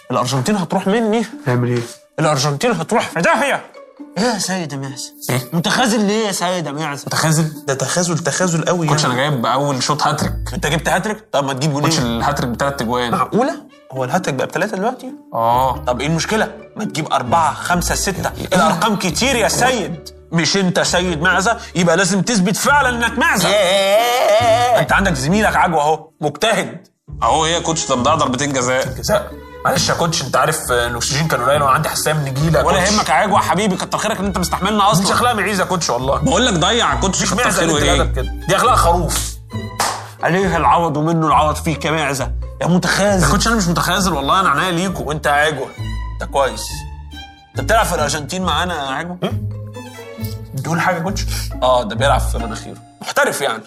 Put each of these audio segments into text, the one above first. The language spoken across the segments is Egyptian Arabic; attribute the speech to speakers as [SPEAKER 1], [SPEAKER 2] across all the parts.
[SPEAKER 1] الارجنتين هتروح مني
[SPEAKER 2] نعمل ايه؟
[SPEAKER 1] الارجنتين هتروح في داهيه
[SPEAKER 3] ايه يا سيد يا معزة
[SPEAKER 1] إيه؟
[SPEAKER 3] متخاذل ليه يا سيد يا معزة
[SPEAKER 1] متخاذل
[SPEAKER 2] ده تخاذل تخاذل قوي
[SPEAKER 1] كوتش انا
[SPEAKER 2] يعني
[SPEAKER 1] جايب اول شوط هاتريك
[SPEAKER 3] انت جبت هاتريك طب ما تجيب
[SPEAKER 1] كوتش
[SPEAKER 3] جولين
[SPEAKER 1] الهاتريك بثلاث اجوان
[SPEAKER 3] معقولة
[SPEAKER 2] هو الهاتريك بقى بثلاثه دلوقتي؟
[SPEAKER 1] اه
[SPEAKER 3] طب ايه المشكلة ما تجيب أربعة خمسة ستة الأرقام كتير يا سيد مش انت سيد معزة يبقى لازم تثبت فعلا انك معزة انت عندك زميلك عجوة اهو مجتهد
[SPEAKER 1] اهو ايه يا كوتش ده مضيع ضربتين جزاء
[SPEAKER 2] جزاء معلش يا كوتش انت عارف آه، الاكسجين كان قليل وانا عندي حساسيه من النجيله
[SPEAKER 1] ولا يهمك يا عجوة حبيبي كتر خيرك ان انت مستحملنا
[SPEAKER 2] مش
[SPEAKER 1] اصلا
[SPEAKER 2] اخلاق معيزه يا كوتش والله
[SPEAKER 1] بقول لك ضيع يا كوتش
[SPEAKER 2] مش
[SPEAKER 1] كتر
[SPEAKER 2] معزه
[SPEAKER 1] خيره
[SPEAKER 2] قلة
[SPEAKER 1] ايه
[SPEAKER 2] الادب كده دي اخلاق خروف
[SPEAKER 3] عليه العوض ومنه العوض فيك يا معزة يا
[SPEAKER 1] يا
[SPEAKER 3] متخاذل
[SPEAKER 1] كوتش انا مش متخاذل والله انا عناية ليكوا
[SPEAKER 3] وانت يا عجوة انت كويس انت بتلعب في الارجنتين معانا يا عجوة
[SPEAKER 2] بتقول حاجه يا كوتش؟
[SPEAKER 3] اه ده بيلعب في مناخيره محترف يعني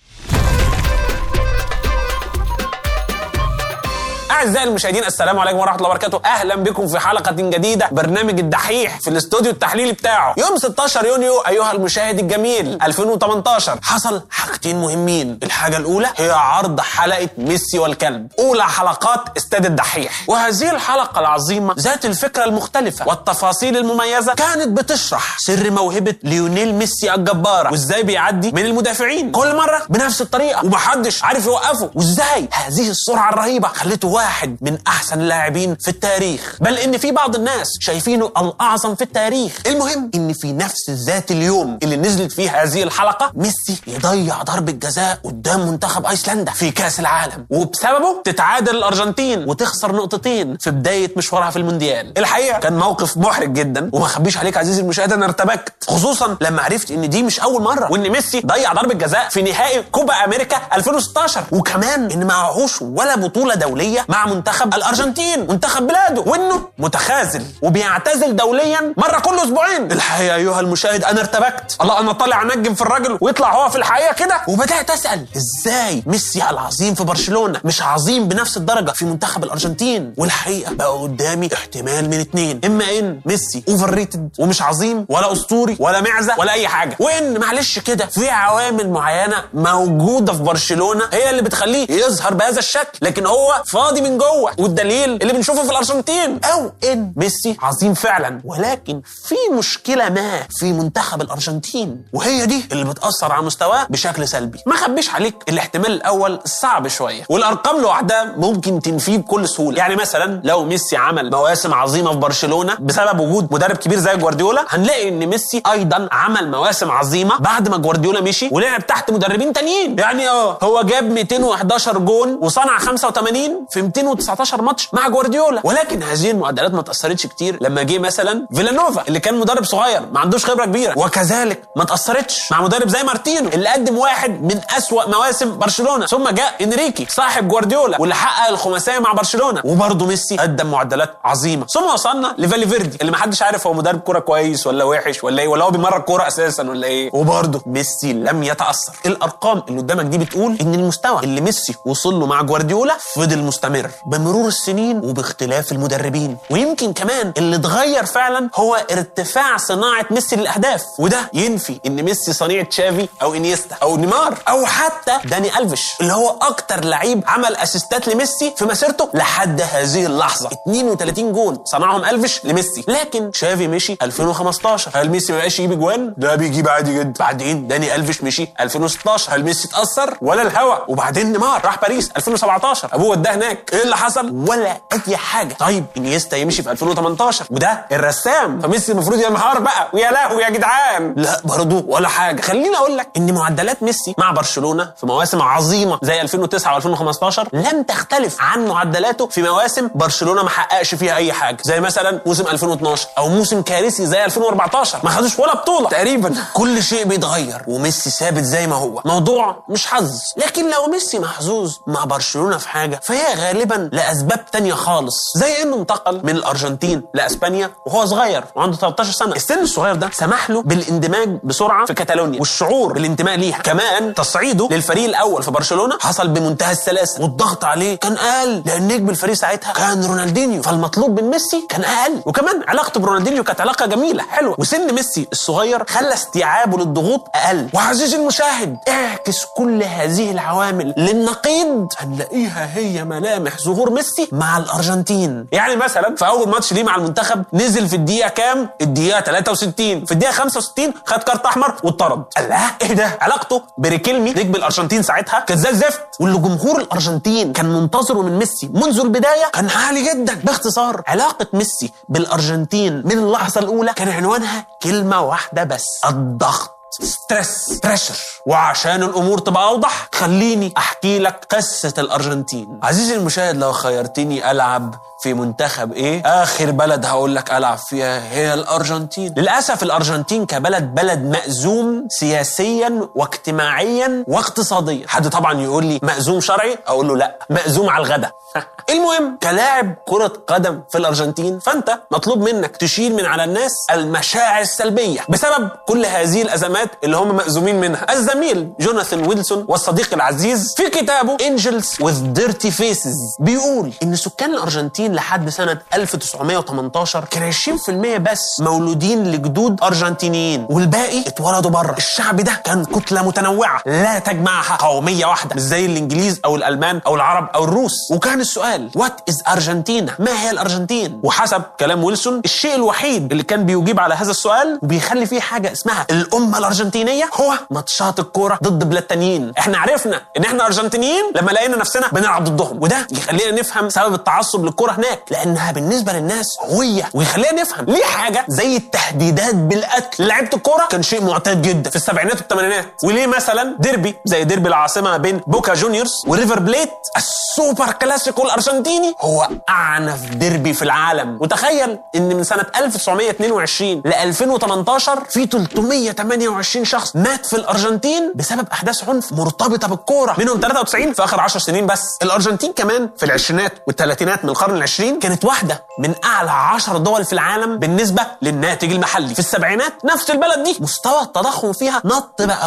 [SPEAKER 1] اعزائي المشاهدين السلام عليكم ورحمه الله وبركاته اهلا بكم في حلقه جديده برنامج الدحيح في الاستوديو التحليلي بتاعه يوم 16 يونيو ايها المشاهد الجميل 2018 حصل حاجتين مهمين الحاجه الاولى هي عرض حلقه ميسي والكلب اولى حلقات استاد الدحيح وهذه الحلقه العظيمه ذات الفكره المختلفه والتفاصيل المميزه كانت بتشرح سر موهبه ليونيل ميسي الجباره وازاي بيعدي من المدافعين كل مره بنفس الطريقه ومحدش عارف يوقفه وازاي هذه السرعه الرهيبه خلته واحد من احسن اللاعبين في التاريخ بل ان في بعض الناس شايفينه الاعظم في التاريخ المهم ان في نفس ذات اليوم اللي نزلت فيه هذه الحلقه ميسي يضيع ضربه جزاء قدام منتخب ايسلندا في كاس العالم وبسببه تتعادل الارجنتين وتخسر نقطتين في بدايه مشوارها في المونديال الحقيقه كان موقف محرج جدا وما اخبيش عليك عزيزي المشاهد انا ارتبكت خصوصا لما عرفت ان دي مش اول مره وان ميسي ضيع ضربه جزاء في نهائي كوبا امريكا 2016 وكمان ان معهوش ولا بطوله دوليه مع منتخب الارجنتين منتخب بلاده وانه متخاذل وبيعتزل دوليا مره كل اسبوعين الحقيقه ايها المشاهد انا ارتبكت الله انا طالع انجم في الراجل ويطلع هو في الحقيقه كده وبدات اسال ازاي ميسي العظيم في برشلونه مش عظيم بنفس الدرجه في منتخب الارجنتين والحقيقه بقى قدامي احتمال من اتنين اما ان ميسي اوفر ريتد ومش عظيم ولا اسطوري ولا معزه ولا اي حاجه وان معلش كده في عوامل معينه موجوده في برشلونه هي اللي بتخليه يظهر بهذا الشكل لكن هو فاضي من جوه والدليل اللي بنشوفه في الارجنتين او ان ميسي عظيم فعلا ولكن في مشكله ما في منتخب الارجنتين وهي دي اللي بتاثر على مستواه بشكل سلبي ما خبيش عليك الاحتمال الاول صعب شويه والارقام لوحدها ممكن تنفيه بكل سهوله يعني مثلا لو ميسي عمل مواسم عظيمه في برشلونه بسبب وجود مدرب كبير زي جوارديولا هنلاقي ان ميسي ايضا عمل مواسم عظيمه بعد ما جوارديولا مشي ولعب تحت مدربين تانيين يعني اه هو جاب 211 جون وصنع 85 في 219 ماتش مع جوارديولا ولكن هذه المعدلات ما تاثرتش كتير لما جه مثلا فيلانوفا اللي كان مدرب صغير ما عندوش خبره كبيره وكذلك ما تاثرتش مع مدرب زي مارتينو اللي قدم واحد من اسوا مواسم برشلونه ثم جاء انريكي صاحب جوارديولا واللي حقق الخماسيه مع برشلونه وبرضه ميسي قدم معدلات عظيمه ثم وصلنا لفاليفيردي اللي ما حدش عارف هو مدرب كوره كويس ولا وحش ولا ايه ولا هو بيمرن كوره اساسا ولا ايه وبرضه ميسي لم يتاثر الارقام اللي قدامك دي بتقول ان المستوى اللي ميسي وصل له مع جوارديولا فضل مستمر بمرور السنين وباختلاف المدربين ويمكن كمان اللي اتغير فعلا هو ارتفاع صناعه ميسي للاهداف وده ينفي ان ميسي صنيع تشافي او انيستا او نيمار او حتى داني الفيش اللي هو اكتر لعيب عمل اسيستات لميسي في مسيرته لحد هذه اللحظه 32 جون صنعهم الفيش لميسي لكن تشافي مشي 2015 هل ميسي ما بقاش يجيب اجوان ده بيجيب عادي جدا بعدين داني الفيش مشي 2016 هل ميسي اتاثر ولا الهوا وبعدين نيمار راح باريس 2017 ابوه وداه هناك ايه اللي حصل ولا اي حاجه طيب انيستا يمشي في 2018 وده الرسام فميسي المفروض ينهار بقى ويا لهوي يا جدعان لا برضه ولا حاجه خليني اقول لك ان معدلات ميسي مع برشلونه في مواسم عظيمه زي 2009 و2015 لم تختلف عن معدلاته في مواسم برشلونه ما حققش فيها اي حاجه زي مثلا موسم 2012 او موسم كارثي زي 2014 ما خدوش ولا بطوله تقريبا كل شيء بيتغير وميسي ثابت زي ما هو موضوع مش حظ لكن لو ميسي محظوظ مع برشلونه في حاجه فهي غالبا لاسباب تانية خالص زي انه انتقل من الارجنتين لاسبانيا وهو صغير وعنده 13 سنه السن الصغير ده سمح له بالاندماج بسرعه في كاتالونيا والشعور بالانتماء ليها كمان تصعيده للفريق الاول في برشلونه حصل بمنتهى السلاسه والضغط عليه كان اقل لان نجم الفريق ساعتها كان رونالدينيو فالمطلوب من ميسي كان اقل وكمان علاقته برونالدينيو كانت علاقه جميله حلوه وسن ميسي الصغير خلى استيعابه للضغوط اقل وعزيزي المشاهد اعكس كل هذه العوامل للنقيض هنلاقيها هي ملامح ملامح ظهور ميسي مع الارجنتين يعني مثلا في اول ماتش ليه مع المنتخب نزل في الدقيقه كام الدقيقه 63 في الدقيقه 65 خد كارت احمر واتطرد الله ايه ده علاقته بريكيلمي نجم الارجنتين ساعتها كان زي الزفت واللي جمهور الارجنتين كان منتظره من ميسي منذ البدايه كان عالي جدا باختصار علاقه ميسي بالارجنتين من اللحظه الاولى كان عنوانها كلمه واحده بس الضغط ستريس بريشر وعشان الامور تبقى اوضح خليني احكي لك قصه الارجنتين عزيزي المشاهد لو خيرتني العب في منتخب ايه اخر بلد هقول لك العب فيها هي الارجنتين للاسف الارجنتين كبلد بلد مأزوم سياسيا واجتماعيا واقتصاديا حد طبعا يقول لي مأزوم شرعي اقول له لا مأزوم على الغدا المهم كلاعب كرة قدم في الأرجنتين فأنت مطلوب منك تشيل من على الناس المشاعر السلبية بسبب كل هذه الأزمات اللي هم مأزومين منها الزميل جوناثان ويلسون والصديق العزيز في كتابه Angels with Dirty Faces بيقول إن سكان الأرجنتين لحد سنة 1918 كان 20% بس مولودين لجدود أرجنتينيين والباقي اتولدوا بره الشعب ده كان كتلة متنوعة لا تجمعها قومية واحدة مش زي الإنجليز أو الألمان أو العرب أو الروس وكان السؤال وات از ارجنتينا ما هي الارجنتين وحسب كلام ويلسون الشيء الوحيد اللي كان بيجيب على هذا السؤال وبيخلي فيه حاجه اسمها الامه الارجنتينيه هو ماتشات الكوره ضد بلاد تانيين احنا عرفنا ان احنا ارجنتينيين لما لقينا نفسنا بنلعب ضدهم وده يخلينا نفهم سبب التعصب للكوره هناك لانها بالنسبه للناس هويه ويخلينا نفهم ليه حاجه زي التهديدات بالقتل لعيبه الكوره كان شيء معتاد جدا في السبعينات والثمانينات وليه مثلا ديربي زي ديربي العاصمه بين بوكا جونيورز وريفر بليت السوبر كلاسيكو الارجنتيني هو اعنف ديربي في العالم وتخيل ان من سنه 1922 ل 2018 في 328 شخص مات في الارجنتين بسبب احداث عنف مرتبطه بالكوره منهم 93 في اخر 10 سنين بس الارجنتين كمان في العشرينات والثلاثينات من القرن العشرين كانت واحده من اعلى 10 دول في العالم بالنسبه للناتج المحلي في السبعينات نفس البلد دي مستوى التضخم فيها نط بقى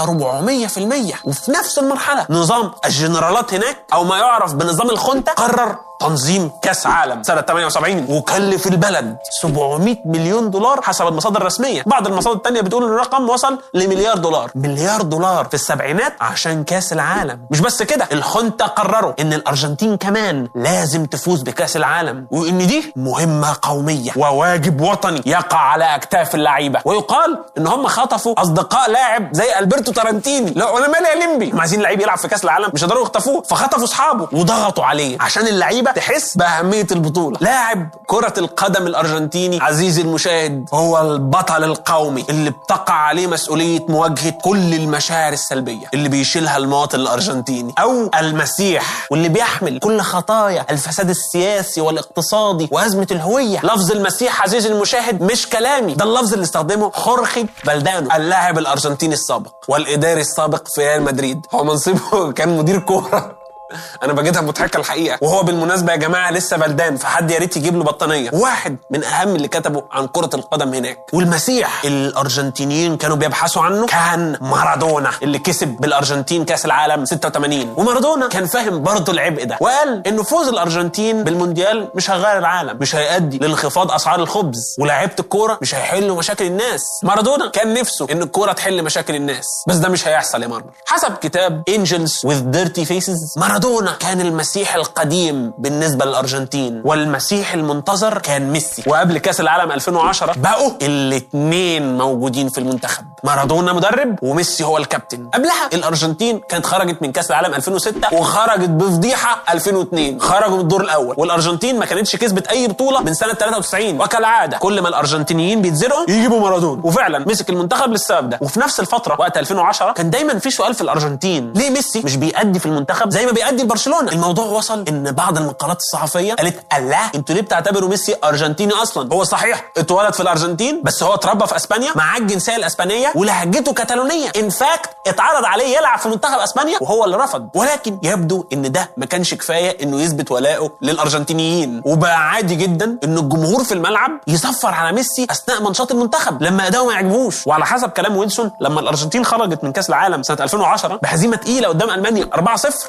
[SPEAKER 1] 400% وفي نفس المرحله نظام الجنرالات هناك او ما يعرف بنظام الخنته قرر تنظيم كاس عالم سنه 78 وكلف البلد 700 مليون دولار حسب المصادر الرسميه بعض المصادر الثانيه بتقول ان الرقم وصل لمليار دولار مليار دولار في السبعينات عشان كاس العالم مش بس كده الخنته قرروا ان الارجنتين كمان لازم تفوز بكاس العالم وان دي مهمه قوميه وواجب وطني يقع على اكتاف اللعيبه ويقال ان هم خطفوا اصدقاء لاعب زي البرتو تارانتيني لا انا مالي يا ليمبي هم عايزين لعيب يلعب في كاس العالم مش هيقدروا يخطفوه فخطفوا اصحابه وضغطوا عليه عشان اللعيبه تحس باهميه البطوله لاعب كره القدم الارجنتيني عزيزي المشاهد هو البطل القومي اللي بتقع عليه مسؤوليه مواجهه كل المشاعر السلبيه اللي بيشيلها المواطن الارجنتيني او المسيح واللي بيحمل كل خطايا الفساد السياسي والاقتصادي وازمه الهويه لفظ المسيح عزيزي المشاهد مش كلامي ده اللفظ اللي استخدمه خورخي فالدانو اللاعب الارجنتيني السابق والاداري السابق في ريال مدريد هو منصبه كان مدير كوره انا بجدها مضحكه الحقيقه وهو بالمناسبه يا جماعه لسه بلدان فحد يا ريت يجيب له بطانيه واحد من اهم اللي كتبوا عن كره القدم هناك والمسيح الارجنتينيين كانوا بيبحثوا عنه كان مارادونا اللي كسب بالارجنتين كاس العالم 86 ومارادونا كان فاهم برضه العبء ده وقال ان فوز الارجنتين بالمونديال مش هيغير العالم مش هيؤدي لانخفاض اسعار الخبز ولاعيبه الكوره مش هيحلوا مشاكل الناس مارادونا كان نفسه ان الكوره تحل مشاكل الناس بس ده مش هيحصل يا مرمر حسب كتاب انجلز with dirty faces مارادونا كان المسيح القديم بالنسبه للارجنتين والمسيح المنتظر كان ميسي وقبل كاس العالم 2010 بقوا الاثنين موجودين في المنتخب مارادونا مدرب وميسي هو الكابتن قبلها الارجنتين كانت خرجت من كاس العالم 2006 وخرجت بفضيحه 2002 خرجوا من الدور الاول والارجنتين ما كانتش كسبت اي بطوله من سنه 93 وكالعاده كل ما الارجنتينيين بيتزرقوا يجيبوا مارادونا وفعلا مسك المنتخب للسبب ده وفي نفس الفتره وقت 2010 كان دايما في سؤال في الارجنتين ليه ميسي مش بيأدي في المنتخب زي ما بيأدي برشلونه الموضوع وصل ان بعض المقالات الصحفيه قالت الله انتوا ليه بتعتبروا ميسي ارجنتيني اصلا هو صحيح اتولد في الارجنتين بس هو اتربى في اسبانيا معاه الجنسيه الاسبانيه ولهجته كتالونيه ان فاكت اتعرض عليه يلعب في منتخب اسبانيا وهو اللي رفض ولكن يبدو ان ده ما كانش كفايه انه يثبت ولاءه للارجنتينيين وبقى عادي جدا ان الجمهور في الملعب يصفر على ميسي اثناء ماتشات المنتخب لما اداؤه ما يعجبوش وعلى حسب كلام ويلسون لما الارجنتين خرجت من كاس العالم سنه 2010 بهزيمه تقيله قدام المانيا 4-0 كان قدام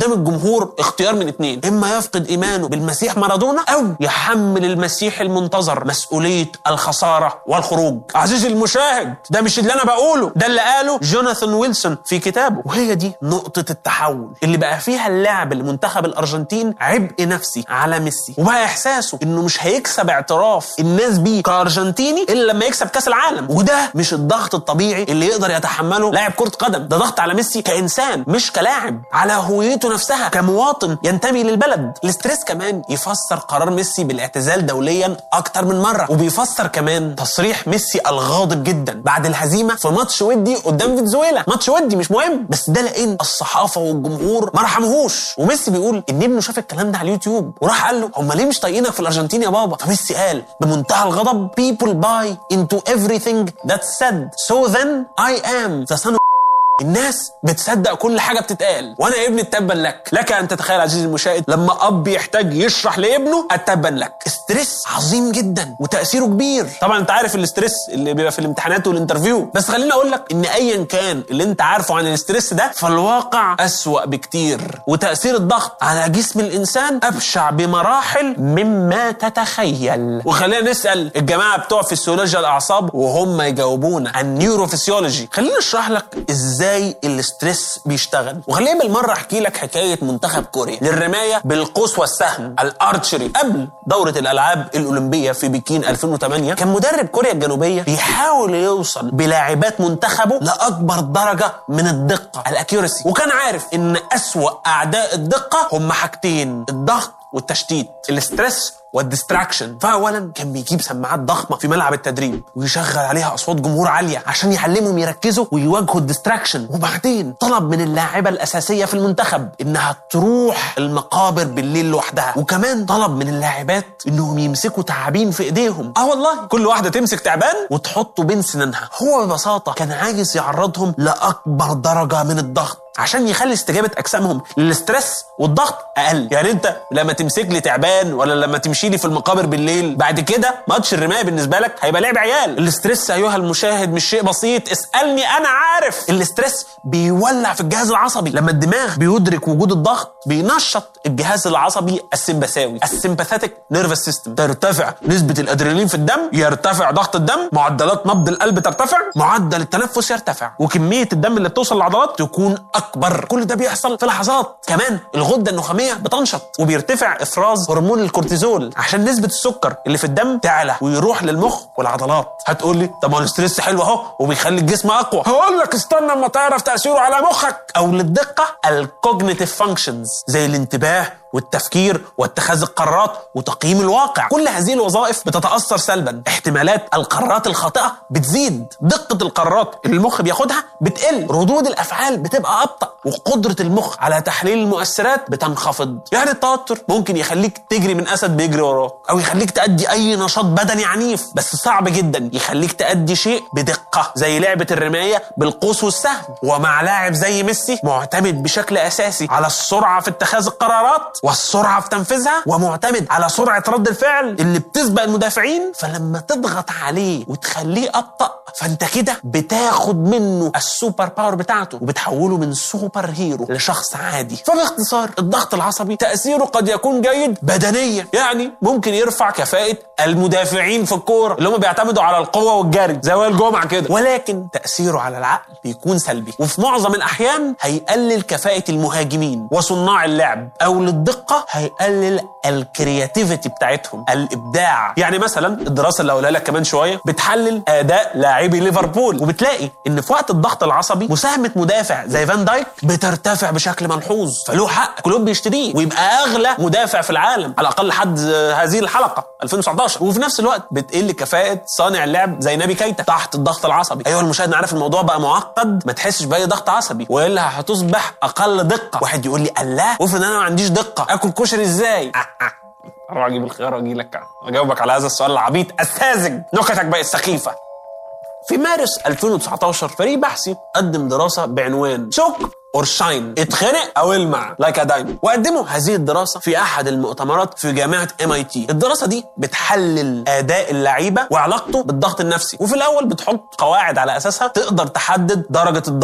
[SPEAKER 1] قدام الجمهور اختيار من اتنين اما يفقد ايمانه بالمسيح مارادونا او يحمل المسيح المنتظر مسؤوليه الخساره والخروج عزيزي المشاهد ده مش اللي انا بقوله ده اللي قاله جوناثان ويلسون في كتابه وهي دي نقطه التحول اللي بقى فيها اللاعب لمنتخب الارجنتين عبء نفسي على ميسي وبقى احساسه انه مش هيكسب اعتراف الناس بيه كارجنتيني الا لما يكسب كاس العالم وده مش الضغط الطبيعي اللي يقدر يتحمله لاعب كره قدم ده ضغط على ميسي كانسان مش كلاعب على هويته نفسها كمواطن ينتمي للبلد الاستريس كمان يفسر قرار ميسي بالاعتزال دوليا اكتر من مره وبيفسر كمان تصريح ميسي الغاضب جدا بعد الهزيمه في ماتش ودي قدام فنزويلا ماتش ودي مش مهم بس ده لان الصحافه والجمهور ما رحمهوش وميسي بيقول ان ابنه شاف الكلام ده على اليوتيوب وراح قال له هم ليه مش طايقينك في الارجنتين يا بابا فميسي قال بمنتهى الغضب people buy into everything that's said so then I am the son of الناس بتصدق كل حاجه بتتقال وانا ابني التبا لك لك ان تتخيل عزيزي المشاهد لما اب يحتاج يشرح لابنه التبا لك استرس عظيم جدا وتاثيره كبير طبعا انت عارف الاسترس اللي بيبقى في الامتحانات والانترفيو بس خليني اقول لك ان ايا كان اللي انت عارفه عن الاسترس ده فالواقع اسوا بكتير وتاثير الضغط على جسم الانسان ابشع بمراحل مما تتخيل وخلينا نسال الجماعه بتوع فسيولوجيا الاعصاب وهم يجاوبونا عن نيوروفسيولوجي خليني اشرح لك ازاي الاسترس بيشتغل وخليني بالمره احكي لك حكايه منتخب كوريا للرمايه بالقوس والسهم الارتشري قبل دوره الالعاب الاولمبيه في بكين 2008 كان مدرب كوريا الجنوبيه بيحاول يوصل بلاعبات منتخبه لاكبر درجه من الدقه الاكيورسي وكان عارف ان اسوا اعداء الدقه هم حاجتين الضغط والتشتيت الاسترس والديستراكشن فاولا كان بيجيب سماعات ضخمه في ملعب التدريب ويشغل عليها اصوات جمهور عاليه عشان يعلمهم يركزوا ويواجهوا الديستراكشن وبعدين طلب من اللاعبه الاساسيه في المنتخب انها تروح المقابر بالليل لوحدها وكمان طلب من اللاعبات انهم يمسكوا تعابين في ايديهم اه والله كل واحده تمسك تعبان وتحطه بين سنانها هو ببساطه كان عايز يعرضهم لاكبر درجه من الضغط عشان يخلي استجابه اجسامهم للاسترس والضغط اقل يعني انت لما تمسك لي تعبان ولا لما تمشي لي في المقابر بالليل بعد كده ماتش الرمايه بالنسبه لك هيبقى لعب عيال الاسترس ايها المشاهد مش شيء بسيط اسالني انا عارف الاسترس بيولع في الجهاز العصبي لما الدماغ بيدرك وجود الضغط بينشط الجهاز العصبي السمبثاوي السمباثيك نيرفس سيستم ترتفع نسبه الادرينالين في الدم يرتفع ضغط الدم معدلات نبض القلب ترتفع معدل التنفس يرتفع وكميه الدم اللي بتوصل للعضلات تكون اكبر كل ده بيحصل في لحظات كمان الغده النخاميه بتنشط وبيرتفع افراز هرمون الكورتيزول عشان نسبه السكر اللي في الدم تعلى ويروح للمخ والعضلات هتقول لي طب ما الاستريس حلو اهو وبيخلي الجسم اقوى هقول لك استنى اما تعرف تاثيره على مخك او للدقه الكوجنيتيف فانكشنز زي الانتباه والتفكير واتخاذ القرارات وتقييم الواقع كل هذه الوظائف بتتاثر سلبا احتمالات القرارات الخاطئه بتزيد دقه القرارات اللي المخ بياخدها بتقل ردود الافعال بتبقى ابطا وقدره المخ على تحليل المؤثرات بتنخفض يعني التوتر ممكن يخليك تجري من اسد بيجري وراك او يخليك تأدي اي نشاط بدني عنيف بس صعب جدا يخليك تأدي شيء بدقه زي لعبه الرمايه بالقوس والسهم ومع لاعب زي ميسي معتمد بشكل اساسي على السرعه في اتخاذ القرارات والسرعه في تنفيذها ومعتمد على سرعه رد الفعل اللي بتسبق المدافعين فلما تضغط عليه وتخليه ابطا فانت كده بتاخد منه السوبر باور بتاعته وبتحوله من سوبر هيرو لشخص عادي فباختصار الضغط العصبي تاثيره قد يكون جيد بدنيا يعني ممكن يرفع كفاءه المدافعين في الكوره اللي هم بيعتمدوا على القوه والجري زي وائل جمعه كده ولكن تاثيره على العقل بيكون سلبي وفي معظم الاحيان هيقلل كفاءه المهاجمين وصناع اللعب او للدقه هيقلل الكرياتيفيتي بتاعتهم الابداع يعني مثلا الدراسه اللي هقولها لك كمان شويه بتحلل اداء لاعبي ليفربول وبتلاقي ان في وقت الضغط العصبي مساهمه مدافع زي فان دايك بترتفع بشكل ملحوظ فله حق كلهم بيشتريه ويبقى اغلى مدافع في العالم على الاقل لحد هذه الحلقه 2019 وفي نفس الوقت بتقل كفاءه صانع اللعب زي نبي كيتا تحت الضغط العصبي ايها المشاهد انا عارف الموضوع بقى معقد ما تحسش باي ضغط عصبي والا هتصبح اقل دقه واحد يقول لي الله وافرض انا ما عنديش دقه اكل كشري ازاي اروح اجيب الخيار واجي لك اجاوبك على هذا السؤال العبيط الساذج نكتك بقت سخيفه في مارس 2019 فريق بحثي قدم دراسه بعنوان شوك اور شاين اتخنق او المع لايك دايم وقدموا هذه الدراسه في احد المؤتمرات في جامعه ام اي تي الدراسه دي بتحلل اداء اللعيبه وعلاقته بالضغط النفسي وفي الاول بتحط قواعد على اساسها تقدر تحدد درجه الضغط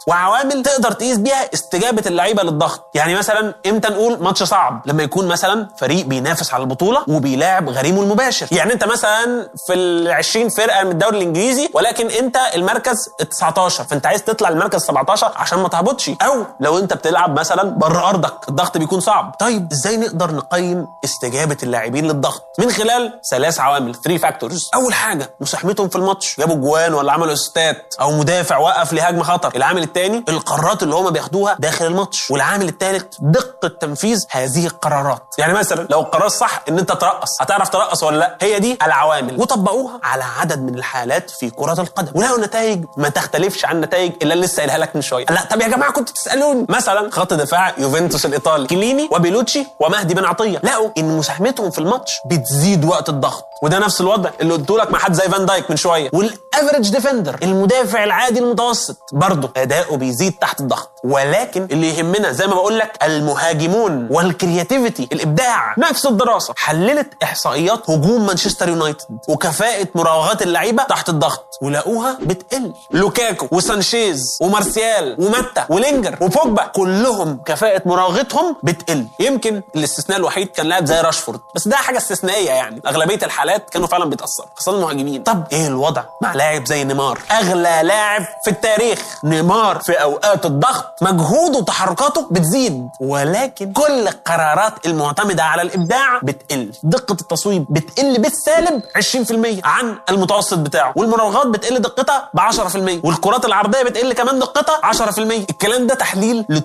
[SPEAKER 1] وعوامل تقدر تقيس بيها استجابه اللعيبه للضغط يعني مثلا امتى نقول ماتش صعب لما يكون مثلا فريق بينافس على البطوله وبيلاعب غريمه المباشر يعني انت مثلا في ال 20 فرقه من الدوري الانجليزي ولكن انت المركز ال 19 فانت عايز تطلع المركز 17 عشان ما تهبطش او لو انت بتلعب مثلا بره ارضك الضغط بيكون صعب طيب ازاي نقدر نقيم استجابه اللاعبين للضغط من خلال ثلاث عوامل 3 فاكتورز اول حاجه مساهمتهم في الماتش جابوا جوان ولا عملوا اسيستات او مدافع وقف لهجمه خطر العامل الثاني القرارات اللي هم بياخدوها داخل الماتش والعامل الثالث دقه تنفيذ هذه القرارات يعني مثلا لو القرار صح ان انت ترقص هتعرف ترقص ولا لا هي دي العوامل وطبقوها على عدد من الحالات في كره القدم ولقوا نتائج ما تختلفش عن النتائج اللي أنا لسه قايلها لك من شويه لا طب يا جماعه كنتوا تسالوني مثلا خط دفاع يوفنتوس الايطالي كليني وبيلوتشي ومهدي بن عطيه لقوا ان مساهمتهم في الماتش بتزيد وقت الضغط وده نفس الوضع اللي قلت لك مع حد زي فان دايك من شويه والافريج ديفندر المدافع العادي المتوسط برضه اداؤه بيزيد تحت الضغط ولكن اللي يهمنا زي ما بقول لك المهاجمون والكرياتيفيتي الابداع نفس الدراسه حللت احصائيات هجوم مانشستر يونايتد وكفاءه مراوغات اللعيبه تحت الضغط ولقوها بتقل لوكاكو وسانشيز ومارسيال وماتا ولينجر وبوجبا كلهم كفاءه مراوغتهم بتقل يمكن الاستثناء الوحيد كان لاعب زي راشفورد بس ده حاجه استثنائيه يعني اغلبيه الحالات كانوا فعلا بيتاثروا خاصه المهاجمين طب ايه الوضع مع لاعب زي نيمار اغلى لاعب في التاريخ نيمار في اوقات الضغط مجهوده وتحركاته بتزيد ولكن كل القرارات المعتمده على الابداع بتقل دقه التصويب بتقل بالسالب 20% عن المتوسط بتاعه والمراوغات بتقل دقتها ب 10% والكرات العرضيه بتقل كمان دقتها 10% الكلام ده تحليل ل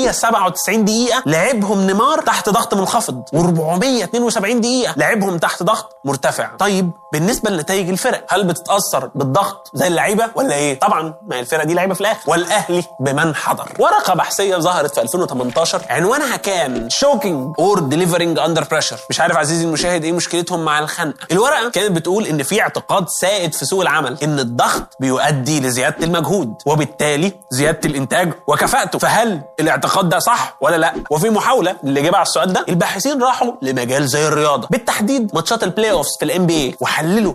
[SPEAKER 1] 997 دقيقه لعبهم نيمار تحت ضغط منخفض و472 دقيقه لعبهم تحت ضغط مرتفع طيب بالنسبه لنتائج الفرق هل بتتاثر بالضغط زي اللعيبه ولا ايه طبعا ما هي الفرقه دي لعيبه في الاخر والاهلي بمن حضر ورقه بحثيه ظهرت في 2018 عنوانها كان شوكينج اور ديليفرنج اندر بريشر مش عارف عزيزي المشاهد ايه مشكلتهم مع الخنقه الورقه كانت بتقول ان في اعتقاد سائد في سوق العمل ان الضغط بيؤدي لزياده المجهود وبالتالي زياده الانتاج وكفاءته فهل الاعتقاد ده صح ولا لا وفي محاوله للاجابه على السؤال ده الباحثين راحوا لمجال زي الرياضه بالتحديد ماتشات البلاي اوفز في الام بي اي وحللوا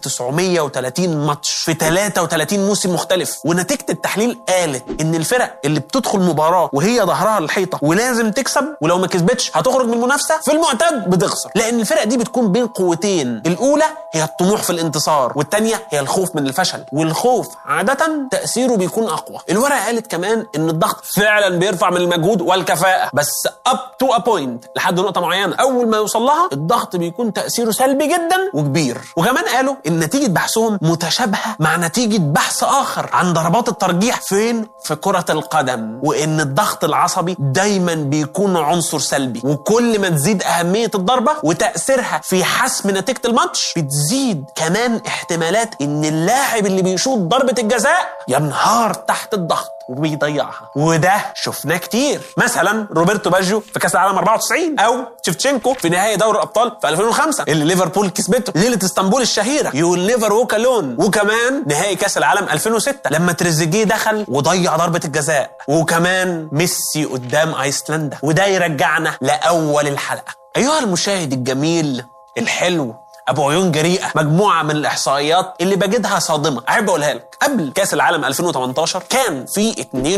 [SPEAKER 1] 1930 ماتش في 33 موسم مختلف ونتيجه التحليل قالت ان الفرق اللي بتدخل مباراه وهي ظهرها الحيطه ولازم تكسب ولو ما كسبتش هتخرج من المنافسه في المعتاد بتخسر لان الفرق دي بتكون بين قوتين الاولى هي الطموح في الانتصار والثانيه هي الخوف من الفشل والخوف عاده تاثيره بيكون اقوى الورقه قالت كمان ان الضغط فعلا بيرفع من المجهود والكفاءه بس اب تو ا بوينت لحد نقطه معينه اول ما يوصل لها الضغط بيكون تاثيره سلبي جدا وكبير وكمان قالوا ان نتيجه بحثهم متشابهه مع نتيجه بحث اخر عن ضربات الترجيح فين في كره القدم وان الضغط العصبي دايما بيكون عنصر سلبي وكل ما تزيد اهميه الضربه وتاثيرها في حسم نتيجه الماتش بتزيد كمان احتمالات ان اللاعب اللي بيشوط ضربه الجزاء ينهار تحت الضغط وبيضيعها وده شفناه كتير مثلا روبرتو باجيو في كاس العالم 94 او شفتشينكو في نهائي دوري الابطال في 2005 اللي ليفربول كسبته ليله اسطنبول الشهيره يو نيفر ووك الون وكمان نهائي كاس العالم 2006 لما تريزيجيه دخل وضيع ضربه الجزاء وكمان ميسي قدام ايسلندا وده يرجعنا لاول الحلقه ايها المشاهد الجميل الحلو ابو عيون جريئه مجموعه من الاحصائيات اللي بجدها صادمه احب اقولها لك قبل كاس العالم 2018 كان في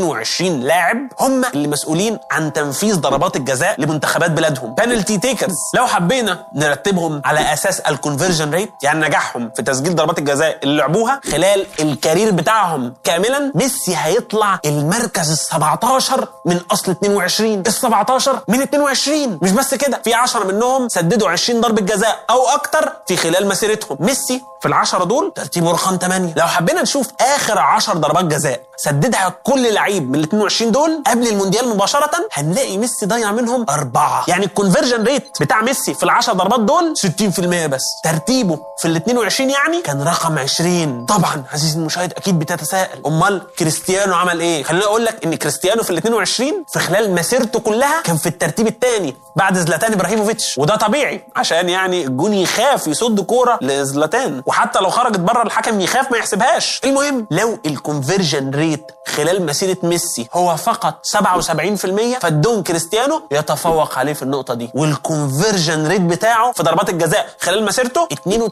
[SPEAKER 1] 22 لاعب هم اللي مسؤولين عن تنفيذ ضربات الجزاء لمنتخبات بلادهم بنالتي تيكرز لو حبينا نرتبهم على اساس الكونفرجن ريت يعني نجاحهم في تسجيل ضربات الجزاء اللي لعبوها خلال الكارير بتاعهم كاملا ميسي هيطلع المركز ال 17 من اصل 22 ال 17 من 22 مش بس كده في 10 منهم سددوا 20 ضربه جزاء او اكتر في خلال مسيرتهم ميسي في العشرة دول ترتيبه رقم 8 لو حبينا نشوف اخر 10 ضربات جزاء سددها كل لعيب من ال 22 دول قبل المونديال مباشرة هنلاقي ميسي ضيع منهم أربعة يعني الكونفرجن ريت بتاع ميسي في ال 10 ضربات دول 60% بس ترتيبه في ال 22 يعني كان رقم 20 طبعا عزيزي المشاهد اكيد بتتساءل امال كريستيانو عمل ايه خليني اقول لك ان كريستيانو في ال 22 في خلال مسيرته كلها كان في الترتيب الثاني بعد زلاتان ابراهيموفيتش وده طبيعي عشان يعني الجون يخاف يعرف يصد كوره لزلاتان وحتى لو خرجت بره الحكم يخاف ما يحسبهاش المهم لو الكونفرجن ريت خلال مسيره ميسي هو فقط 77% فالدون كريستيانو يتفوق عليه في النقطه دي والكونفرجن ريت بتاعه في ضربات الجزاء خلال مسيرته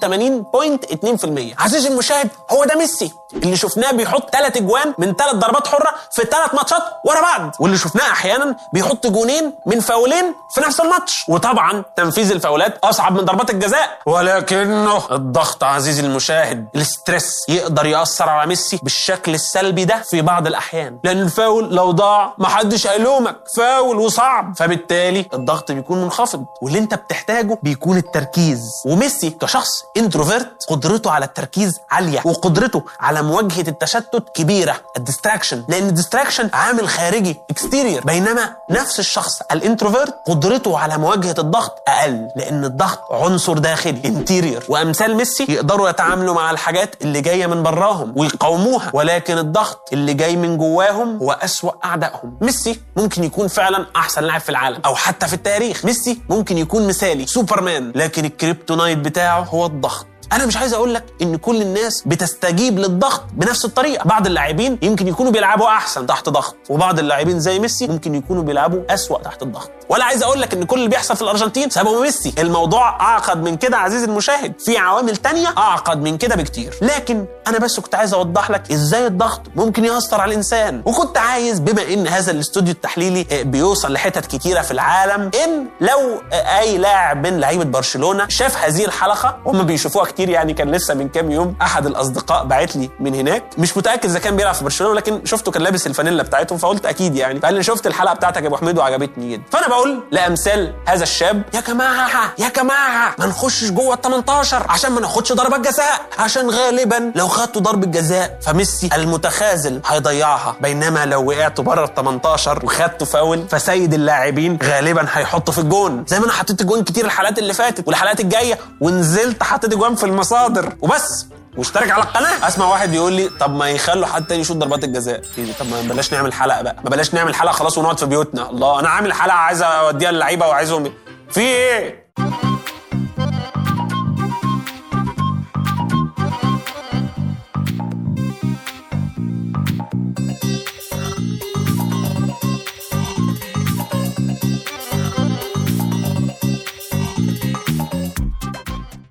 [SPEAKER 1] 82.2% عزيزي المشاهد هو ده ميسي اللي شفناه بيحط ثلاث اجوان من ثلاث ضربات حره في ثلاث ماتشات ورا بعض واللي شفناه احيانا بيحط جونين من فاولين في نفس الماتش وطبعا تنفيذ الفاولات اصعب من ضربات الجزاء ولكنه الضغط عزيزي المشاهد الاسترس يقدر ياثر على ميسي بالشكل السلبي ده في بعض الاحيان لان الفاول لو ضاع محدش هيلومك فاول وصعب فبالتالي الضغط بيكون منخفض واللي انت بتحتاجه بيكون التركيز وميسي كشخص انتروفيرت قدرته على التركيز عاليه وقدرته على مواجهه التشتت كبيره الديستراكشن لان الديستراكشن عامل خارجي اكستيرير بينما نفس الشخص الانتروفيرت قدرته على مواجهه الضغط اقل لان الضغط عنصر داخلي انتيرير وامثال ميسي يقدروا يتعاملوا مع الحاجات اللي جايه من براهم ويقاوموها ولكن الضغط اللي جاي من جواهم هو اسوا اعدائهم ميسي ممكن يكون فعلا احسن لاعب في العالم او حتى في التاريخ ميسي ممكن يكون مثالي سوبرمان لكن الكريبتونايت بتاعه هو الضغط انا مش عايز اقول لك ان كل الناس بتستجيب للضغط بنفس الطريقه بعض اللاعبين يمكن يكونوا بيلعبوا احسن تحت ضغط وبعض اللاعبين زي ميسي ممكن يكونوا بيلعبوا اسوا تحت الضغط ولا عايز اقول لك ان كل اللي بيحصل في الارجنتين سببه ميسي الموضوع اعقد من كده عزيزي المشاهد في عوامل تانية اعقد من كده بكتير لكن انا بس كنت عايز اوضح لك ازاي الضغط ممكن ياثر على الانسان وكنت عايز بما ان هذا الاستوديو التحليلي آه، بيوصل لحتت كتيره في العالم ان لو آه، اي لاعب من لعيبه برشلونه شاف هذه الحلقه هم بيشوفوها كتير يعني كان لسه من كام يوم احد الاصدقاء باعت لي من هناك مش متاكد اذا كان بيلعب في برشلونه لكن شفته كان لابس الفانيلا بتاعتهم فقلت اكيد يعني فقال لي شفت الحلقه بتاعتك يا ابو حميد وعجبتني جدا فانا بقول لامثال هذا الشاب يا جماعه يا جماعه ما نخشش جوه ال 18 عشان ما ناخدش ضربات جزاء عشان غالبا لو خدتوا ضربه جزاء فميسي المتخاذل هيضيعها بينما لو وقعتوا بره ال 18 وخدتوا فاول فسيد اللاعبين غالبا هيحطوا في الجون زي ما انا حطيت جون كتير الحلقات اللي فاتت والحلقات الجايه ونزلت حطيت جوان في المصادر وبس واشترك على القناه اسمع واحد يقول لي طب ما يخلوا حد تاني يشوط ضربات الجزاء إيه ده؟ طب ما بلاش نعمل حلقه بقى ما بلاش نعمل حلقه خلاص ونقعد في بيوتنا الله انا عامل حلقه عايز اوديها للعيبه وعايزهم في ايه